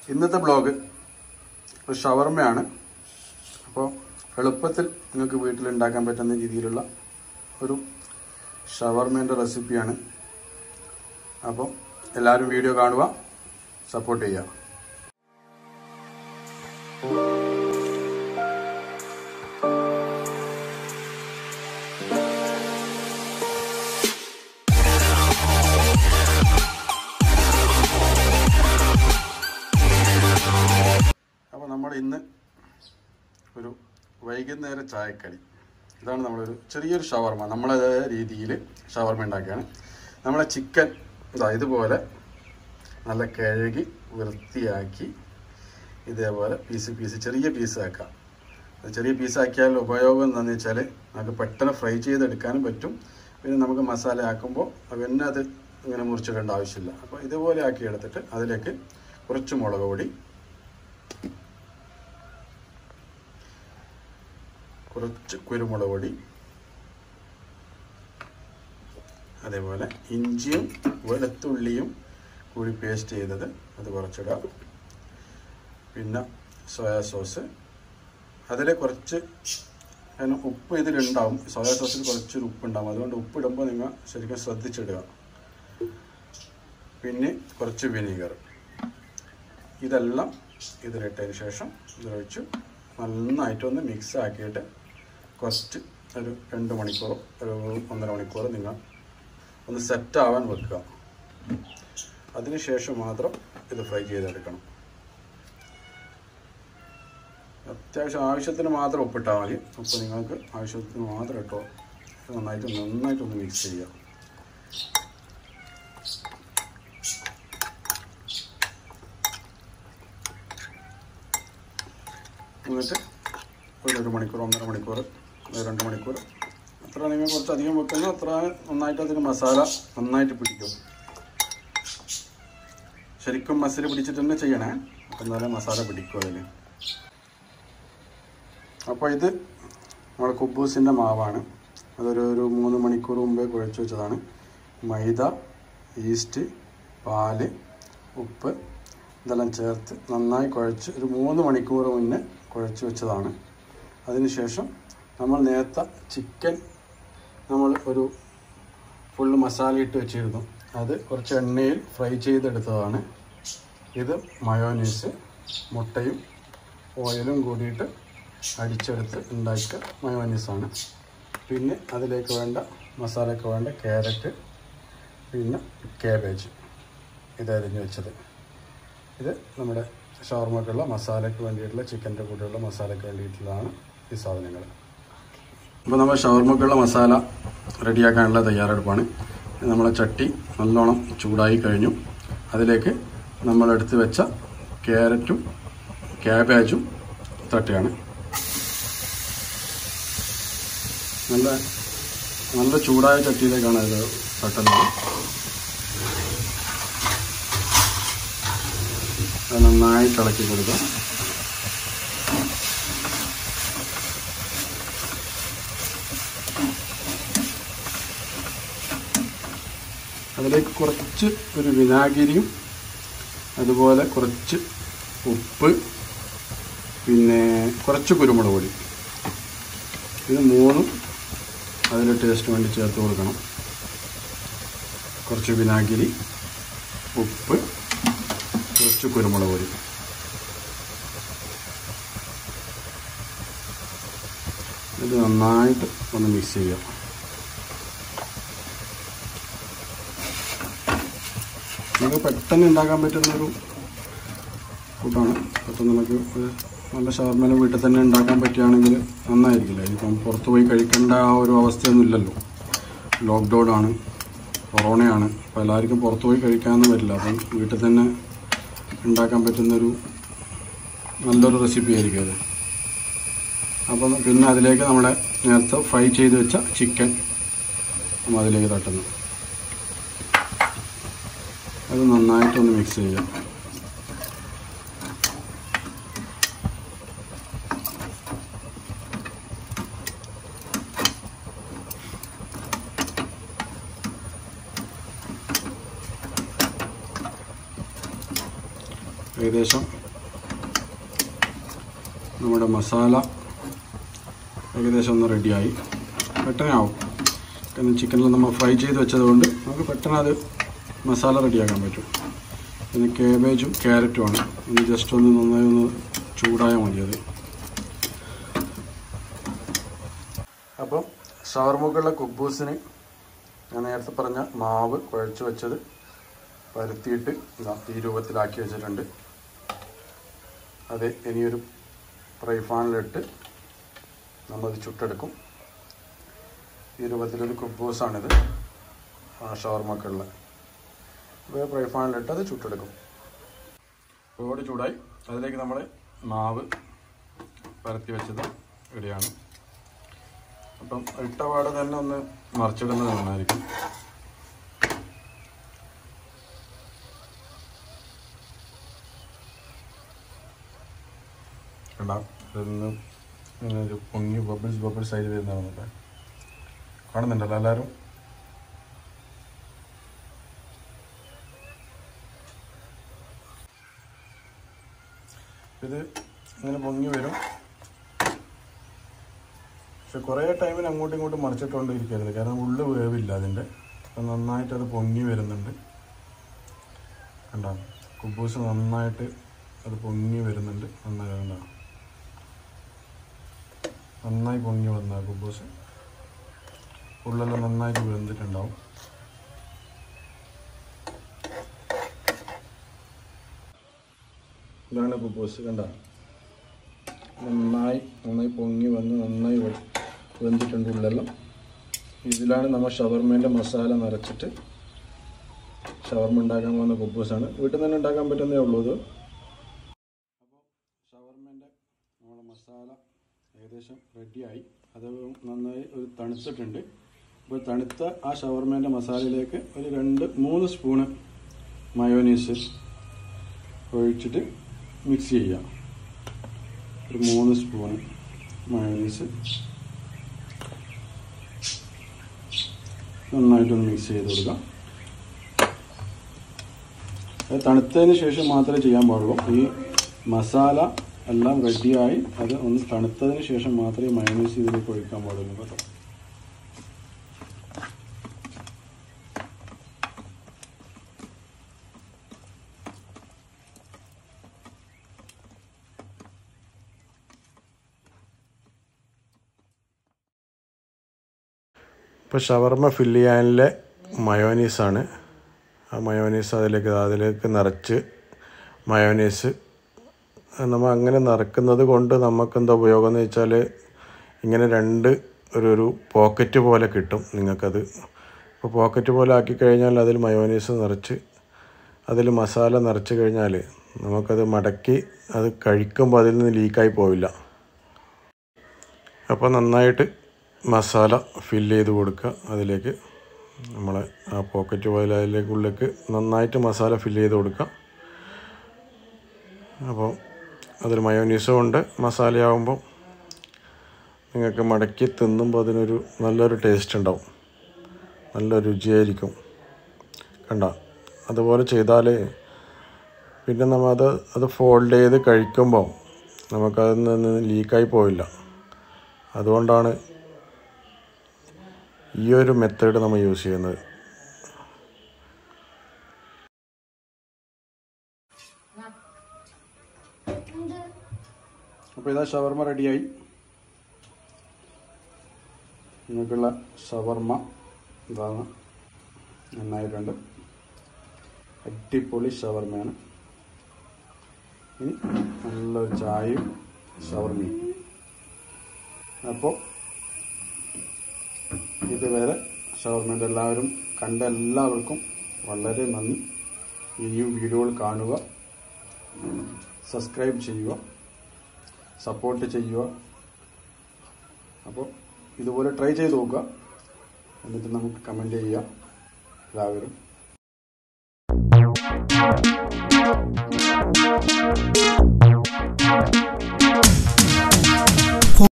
ഇന്നത്തെ ബ്ലോഗ് ഒരു ഷവർമയാണ് അപ്പോൾ എളുപ്പത്തിൽ നിങ്ങൾക്ക് വീട്ടിൽ ഉണ്ടാക്കാൻ പറ്റുന്ന രീതിയിലുള്ള ഒരു ഷവർമേൻ്റെ റെസിപ്പിയാണ് അപ്പോൾ എല്ലാവരും വീഡിയോ കാണുക സപ്പോർട്ട് ചെയ്യുക അപ്പോൾ നമ്മൾ ഇന്ന് ഒരു വൈകുന്നേര ചായക്കടി ഇതാണ് നമ്മളൊരു ചെറിയൊരു ഷവർമ നമ്മളതേ രീതിയിൽ ഷവർമ ഉണ്ടാക്കുകയാണ് നമ്മളെ ചിക്കൻ ഇതാ ഇതുപോലെ നല്ല കഴുകി വൃത്തിയാക്കി ഇതേപോലെ പീസ് പീസ് ചെറിയ പീസ് ആക്കാം അത് ചെറിയ പീസ് ആക്കിയാൽ ഉപയോഗം എന്താണെന്ന് വെച്ചാൽ നമുക്ക് പെട്ടെന്ന് ഫ്രൈ ചെയ്തെടുക്കാനും പറ്റും പിന്നെ നമുക്ക് മസാല ആക്കുമ്പോൾ പിന്നെ അത് ഇങ്ങനെ മുറിച്ചിടേണ്ട ആവശ്യമില്ല അപ്പോൾ ഇതുപോലെ ആക്കി എടുത്തിട്ട് അതിലേക്ക് കുറച്ച് മുളക് പൊടി കുറച്ച് കുരുമുളക് പൊടി അതേപോലെ ഇഞ്ചിയും വെളുത്തുള്ളിയും കൂടി പേസ്റ്റ് ചെയ്തത് അത് കുറച്ചിടാം പിന്നെ സോയാ സോസ് അതിൽ കുറച്ച് അതിന് ഉപ്പ് ഇതിലുണ്ടാവും സോയാ സോസിൽ കുറച്ചൊരു ഉപ്പുണ്ടാവും അതുകൊണ്ട് ഉപ്പിടുമ്പോൾ നിങ്ങൾ ശരിക്കും ശ്രദ്ധിച്ചിടുക പിന്നെ കുറച്ച് വിനീഗർ ഇതെല്ലാം ഇതിലിട്ടതിന് ശേഷം ഇതിലൊഴിച്ച് നന്നായിട്ടൊന്ന് മിക്സ് ആക്കിയിട്ട് കുറച്ച് ഒരു രണ്ട് മണിക്കൂറോ ഒരു ഒന്നര മണിക്കൂറോ നിങ്ങൾ ഒന്ന് സെറ്റ് ആവാൻ വെക്കുക അതിനുശേഷം മാത്രം ഇത് ഫ്രൈ ചെയ്തെടുക്കണം അത്യാവശ്യം ആവശ്യത്തിന് മാത്രം ഉപ്പിട്ടാൽ മതി ഉപ്പ് നിങ്ങൾക്ക് ആവശ്യത്തിന് മാത്രം ഇട്ടോ നന്നായിട്ട് നന്നായിട്ടൊന്ന് മിക്സ് ചെയ്യുക എന്നിട്ട് ഒരു ഒരു മണിക്കൂർ ഒന്നര മണിക്കൂർ ഒരു രണ്ട് മണിക്കൂർ അത്ര നിങ്ങൾ കുറച്ച് അധികം വെക്കുന്നു അത്ര നന്നായിട്ട് അതിന് മസാല നന്നായിട്ട് പിടിക്കും ശരിക്കും മസാല പിടിച്ചിട്ട് തന്നെ ചെയ്യണേ അപ്പം എന്നാലേ മസാല പിടിക്കും അതിൽ അപ്പോൾ ഇത് നമ്മുടെ കുബൂസിൻ്റെ മാവാണ് അതൊരു ഒരു മൂന്ന് മണിക്കൂർ മുമ്പേ കുഴച്ച് വെച്ചതാണ് മൈദ ഈസ്റ്റ് പാല് ഉപ്പ് ഇതെല്ലാം ചേർത്ത് നന്നായി കുഴച്ച് ഒരു മൂന്ന് മണിക്കൂർ മുന്നേ കുഴച്ച് വെച്ചതാണ് അതിനുശേഷം നമ്മൾ നേരത്തെ ചിക്കൻ നമ്മൾ ഒരു ഫുള്ള് മസാല ഇട്ട് വെച്ചിരുന്നു അത് കുറച്ച് എണ്ണയിൽ ഫ്രൈ ചെയ്തെടുത്തതാണ് ഇത് മയോനീസ് മുട്ടയും ഓയിലും കൂടിയിട്ട് അടിച്ചെടുത്ത് ഉണ്ടാക്കിയ മയോനീസാണ് പിന്നെ അതിലേക്ക് വേണ്ട മസാലയ്ക്ക് വേണ്ട ക്യാരറ്റ് പിന്നെ കാബേജ് ഇത് അരിഞ്ഞ് വെച്ചത് ഇത് നമ്മുടെ ഷവർമക്കുള്ള മസാലയ്ക്ക് വേണ്ടിയിട്ടുള്ള ചിക്കൻ്റെ കൂടെയുള്ള മസാലയ്ക്ക് വേണ്ടിയിട്ടുള്ളതാണ് ഈ സാധനങ്ങൾ അപ്പോൾ നമ്മൾ ഷവർമക്കുള്ള മസാല റെഡിയാക്കാനുള്ള തയ്യാറെടുപ്പാണ് നമ്മളെ ചട്ടി നല്ലോണം ചൂടായി കഴിഞ്ഞു അതിലേക്ക് നമ്മളെടുത്ത് വെച്ച ക്യാരറ്റും ക്യാബേജും തട്ടുകയാണ് നല്ല നല്ല ചൂടായ ചട്ടിയിലേക്കാണ് ഇത് തട്ടുന്നത് അത് നന്നായിട്ട് ഇളക്കി കൊടുക്കുക അതിലേക്ക് കുറച്ച് ഒരു വിനാഗിരിയും അതുപോലെ കുറച്ച് ഉപ്പ് പിന്നെ കുറച്ച് കുരുമുളക് പൊടി ഇത് മൂന്നും അതിൽ ടേസ്റ്റ് വേണ്ടി ചേർത്ത് കൊടുക്കണം കുറച്ച് വിനാഗിരി ഉപ്പ് കുറച്ച് കുരുമുളക് പൊടി ഇത് നന്നായിട്ട് ഒന്ന് മിക്സ് ചെയ്യാം നമുക്ക് പെട്ടെന്ന് ഉണ്ടാക്കാൻ പറ്റുന്നൊരു ഫുഡാണ് പെട്ടെന്ന് നമുക്ക് ഒരു നല്ല ഷവർമേല വീട്ടിൽ തന്നെ ഉണ്ടാക്കാൻ പറ്റുകയാണെങ്കിൽ നന്നായിരിക്കില്ല ഇപ്പം പുറത്ത് പോയി കഴിക്കേണ്ട ആ ഒരു അവസ്ഥയൊന്നും ഇല്ലല്ലോ ലോക്ക്ഡൗൺ ആണ് കൊറോണയാണ് അപ്പോൾ എല്ലാവർക്കും പുറത്ത് പോയി കഴിക്കാനൊന്നും പറ്റില്ല അപ്പം വീട്ടിൽ തന്നെ ഉണ്ടാക്കാൻ പറ്റുന്നൊരു നല്ലൊരു റെസിപ്പി ആയിരിക്കും അത് അപ്പം പിന്നെ അതിലേക്ക് നമ്മുടെ നേരത്തെ ഫ്രൈ ചെയ്ത് വെച്ച ചിക്കൻ നമ്മൾ അതിലേക്ക് തട്ടുന്നു അത് നന്നായിട്ടൊന്ന് മിക്സ് ചെയ്യാം ഏകദേശം നമ്മുടെ മസാല ഏകദേശം ഒന്ന് റെഡിയായി പെട്ടെന്നാവും കാരണം ചിക്കനിൽ നമ്മൾ ഫ്രൈ ചെയ്ത് വെച്ചതുകൊണ്ട് നമുക്ക് പെട്ടെന്ന് അത് മസാല റെഡിയാക്കാൻ പറ്റും പിന്നെ കേബേജും ക്യാരറ്റുമാണ് ഒന്ന് ജസ്റ്റ് ഒന്ന് നന്നായി ഒന്ന് ചൂടായാൽ മതി അത് അപ്പം ഷവർമുക്കുള്ള കുബൂസിന് ഞാൻ നേരത്തെ പറഞ്ഞ മാവ് കുഴച്ച് വെച്ചത് പരത്തിയിട്ട് ഇതാ ഈ രൂപത്തിലാക്കി വെച്ചിട്ടുണ്ട് അത് ഇനിയൊരു ഫ്രൈ പാനിലിട്ട് നമ്മളത് ചുട്ടെടുക്കും ഈ രൂപത്തിലൊരു കുബൂസാണിത് ആ ഷവർമക്കുള്ള അപ്പോൾ ഫ്രൈ പാനിലിട്ട് അത് ചുട്ടെടുക്കും ഓടി ചൂടായി അതിലേക്ക് നമ്മൾ മാവ് പരത്തി വെച്ചത് ഇവിടെയാണ് അപ്പം ഇട്ടപാട് തന്നെ ഒന്ന് മറിച്ചിടുന്നത് നന്നായിരിക്കും കണ്ടാ ഇതൊന്ന് ഇങ്ങനെ ഒരു പൊങ്ങി ബബിൾസ് ബബിൾസ് ആയിട്ട് വരുന്നതാണെന്നൊക്കെ കാണുന്നുണ്ടല്ലോ എല്ലാവരും ഇത് ഇങ്ങനെ പൊങ്ങി വരും പക്ഷെ കുറേ ടൈമിന് അങ്ങോട്ടും ഇങ്ങോട്ടും മറിച്ചിട്ടുകൊണ്ട് ഇരിക്കരുത് കാരണം ഉള്ളു വേവില്ല അതിൻ്റെ അപ്പം നന്നായിട്ട് അത് പൊങ്ങി വരുന്നുണ്ട് കണ്ടോ കുബൂസ് നന്നായിട്ട് അത് പൊങ്ങി വരുന്നുണ്ട് നന്നായി കണ്ടോ നന്നായി പൊങ്ങി വന്ന കുബൂസ് ഉള്ളെല്ലാം നന്നായിട്ട് വെന്തിട്ടുണ്ടാവും ഇതാണ് കുബൂസ് കണ്ട നന്നായി നന്നായി പൊങ്ങി വന്ന് നന്നായി വെ- വെന്തിട്ടുണ്ട് ഉള്ളെല്ലാം ഇതിലാണ് നമ്മൾ ഷവർമേൻ്റെ മസാല നിറച്ചിട്ട് ഷവർമ ഉണ്ടാക്കാൻ പോകുന്ന കുബൂസാണ് വീട്ടിൽ നിന്ന് തന്നെ ഉണ്ടാക്കാൻ പറ്റുന്നേ ഉള്ളൂ ഇത് അപ്പോൾ ഷവർമേൻ്റെ നമ്മുടെ മസാല ഏകദേശം റെഡിയായി അത് നന്നായി ഒരു തണുത്തിട്ടുണ്ട് അപ്പോൾ തണുത്ത ആ ഷവർമേൻ്റെ മസാലയിലേക്ക് ഒരു രണ്ട് മൂന്ന് സ്പൂണ് മയോനീസ് ഒഴിച്ചിട്ട് മിക്സ് ചെയ്യാം ഒരു മൂന്ന് സ്പൂണ് മയോനീസ് നന്നായിട്ടൊന്ന് മിക്സ് ചെയ്ത് കൊടുക്കാം അത് തണുത്തതിന് ശേഷം മാത്രമേ ചെയ്യാൻ പാടുള്ളൂ ഈ മസാല എല്ലാം റെഡിയായി അത് ഒന്ന് തണുത്തതിന് ശേഷം മാത്രമേ മയോണൈസ് ഇതിലേക്ക് ഒഴിക്കാൻ പാടുള്ളൂ കേട്ടോ ഇപ്പോൾ ഷവർമ ഫില്ല് ചെയ്യാനുള്ള മയോനീസാണ് ആ മയോനീസ് അതിലേക്ക് അതിലേക്ക് നിറച്ച് മയോനീസ് നമ്മൾ അങ്ങനെ നിറക്കുന്നത് കൊണ്ട് നമുക്കെന്താ ഉപയോഗം എന്ന് വെച്ചാൽ ഇങ്ങനെ രണ്ട് ഒരു ഒരു പോക്കറ്റ് പോലെ കിട്ടും നിങ്ങൾക്കത് ഇപ്പോൾ പോക്കറ്റ് പോലെ ആക്കി കഴിഞ്ഞാൽ അതിൽ മയോനീസ് നിറച്ച് അതിൽ മസാല നിറച്ച് കഴിഞ്ഞാൽ നമുക്കത് മടക്കി അത് കഴിക്കുമ്പോൾ അതിൽ നിന്ന് ലീക്കായി പോവില്ല അപ്പോൾ നന്നായിട്ട് മസാല ഫില്ല് ചെയ്ത് കൊടുക്കുക അതിലേക്ക് നമ്മളെ ആ പോക്കറ്റ് പോലെ അതിലേക്കുള്ളിലേക്ക് നന്നായിട്ട് മസാല ഫില്ല് ചെയ്ത് കൊടുക്കുക അപ്പോൾ അതിൽ മയോനീസും ഉണ്ട് മസാലയാവുമ്പോൾ നിങ്ങൾക്ക് മടക്കി തിന്നുമ്പോൾ അതിനൊരു നല്ലൊരു ടേസ്റ്റ് ഉണ്ടാവും നല്ല രുചിയായിരിക്കും കണ്ട അതുപോലെ ചെയ്താൽ പിന്നെ നമ്മൾ അത് അത് ഫോൾഡ് ചെയ്ത് കഴിക്കുമ്പോൾ നമുക്കതിൽ നിന്ന് ലീക്കായി പോവില്ല അതുകൊണ്ടാണ് ഈ ഒരു മെത്തേഡ് നമ്മൾ യൂസ് ചെയ്യുന്നത് അപ്പോൾ ഇതാ ഷവർമ റെഡിയായി നിങ്ങൾക്കുള്ള ഷവർമ ഇതാണ് നന്നായിട്ടുണ്ട് അടിപൊളി ഷവർമയാണ് ഇനി നല്ലൊരു ചായയും ഷവർമയും അപ്പോൾ ഇതുവരെ ഷവർമേൻ്റെ എല്ലാവരും കണ്ട എല്ലാവർക്കും വളരെ നന്ദി ഇനിയും വീഡിയോകൾ കാണുക സബ്സ്ക്രൈബ് ചെയ്യുക സപ്പോർട്ട് ചെയ്യുക അപ്പോൾ ഇതുപോലെ ട്രൈ ചെയ്ത് നോക്കുക എന്നിട്ട് നമുക്ക് കമൻറ്റ് ചെയ്യാം എല്ലാവരും Thank you.